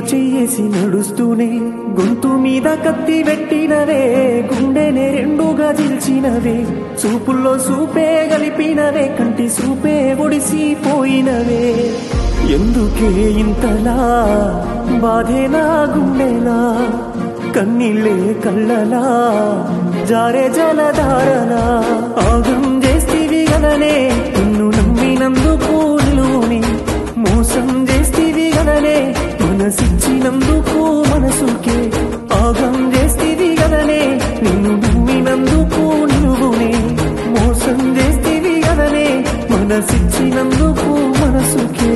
చెయ్యేసి నడుస్తూనే గొంతు మీద కత్తి పెట్టినవే గుండెనే రెండుగా దిల్చినవే చూపుల్లో సూపే గలిపినవే కంటి సూపే ఒడిసిపోయినవే ఎందుకే ఇంతలా బాధే నా గుండెలా కన్నీళ్ళే కళ్ళలా జారే జలధారలా ఆగం చేస్తీవి గదనే నిన్ను నమ్మినందుకు నిలువుని మోసం చేస్తీవి గదనే మనసిచ్చినందుకు మనసుకే ఆగం చేస్తీవి గదనే నిన్ను నమ్మినందుకు నిలువుని మోసం చేస్తీవి గదనే మనసిచ్చినందుకు మనసుకే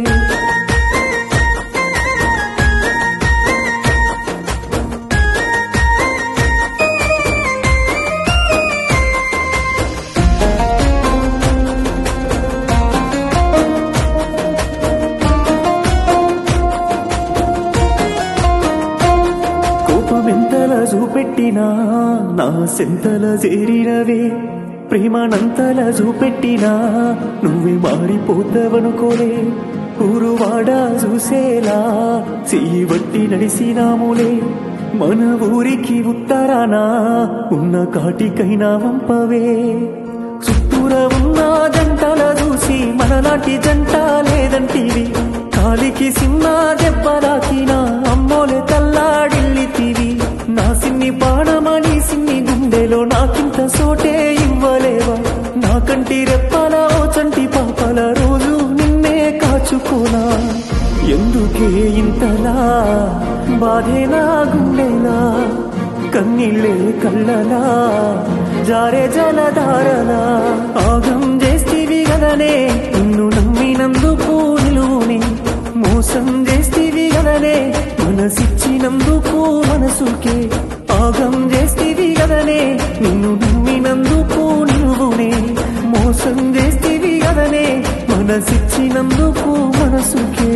కోపమెంతల చూపెట్టినా నా సెంతల చేరినవే ప్రేమనంతల చూపెట్టినా నువ్వే మారిపోతావనుకోలే ఊరువాడ చూసేలా చెయ్యి వట్టి నడిసినాములే మన ఊరికి ఉత్తరాన ఉన్న కాటికైనా వంపవే చుట్టూర ఉన్న జంటల చూసి మనలాంటి జంట లేదంటివి కాలికి సిన్న దెబ్బలాకిన అమ్మోలే తల్లాడిల్లితివి నా సిన్ని పాడమని సిన్ని గుండెలో నాకింత సోటే ఇవ్వలేవా నాకంటి రెప్పల ఓ చంటి పాపల రోజు నిన్నే కాచుకోనా ఎందుకే ఇంతలా బాధే నా గుండెలా కన్నీళ్ళే కళ్ళలా జారే జలధారలా ఆగం చేస్తీవి గదనే నిన్ను నమ్మినందుకు నిలువుని మోసం చేస్తీవి గదనే మనసిచ్చినందుకు మనసుకే ఆగం చేస్తీవి గదనే నిన్ను నమ్మినందుకు నిలువునే మోసం చేస్తీవి గదనే మనసిచ్చినందుకు మనసుకే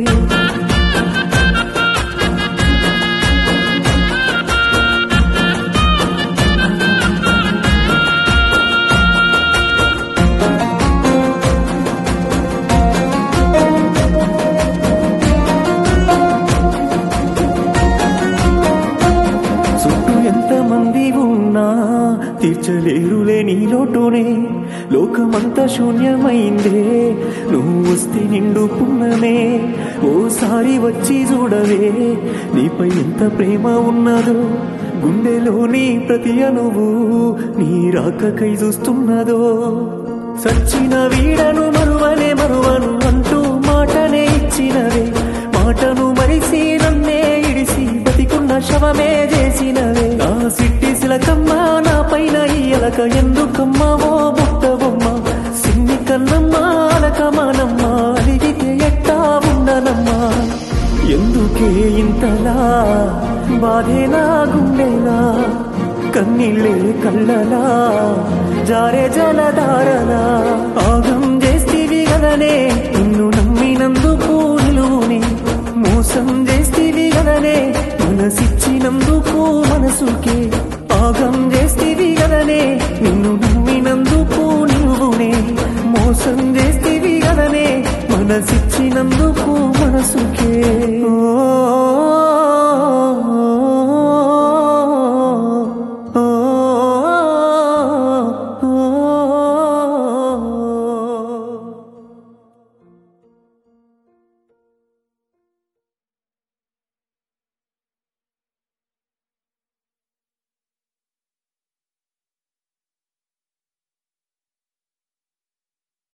చుట్టూ ఎంతమంది ఉన్నా తీర్చలేరులే నీ లోటునే లోకమంతా శూన్యమైందే నువ్వు వస్తే నిండు పున్నమే ఓసారి వచ్చి చూడవే నీపై ఎంత ప్రేమ ఉన్నదో గుండెలోని ప్రతి అణువు నీ రాకకై చూస్తున్నదో సచ్చిన వీడను మరువనే మరువను అంటూ మాటనే ఇచ్చినవే మాటను మరిసి నన్నే ఇడిసి బతికున్న శవమే చేసినవే నా సిట్టి సిలకమ్మ నా పైన ఇయలక ఎందుకమ్మావో బుట్ట బొమ్మ సిన్ని కన్నమ్మ అలకమానమ్మ అడిగితే ఎట్టా ఉండనమ్మా ఎందుకే ఇంతలా బాధే నా గుండెలా కన్నీళ్ళే కళ్ళలా జారే జలధారలా ఆగం చేస్తీవి గదనే నిన్ను నమ్మినందుకు నిలువుని మోసం చేస్తీవి గదనే మనసిచ్చినందుకు మనసుకే ఆగం చేస్తీవి గదనే నిన్ను నమ్మినందుకు నిలువునే మోసం చేస్తీవి గదనే మనసిచ్చినందుకు మనసుకే ఓ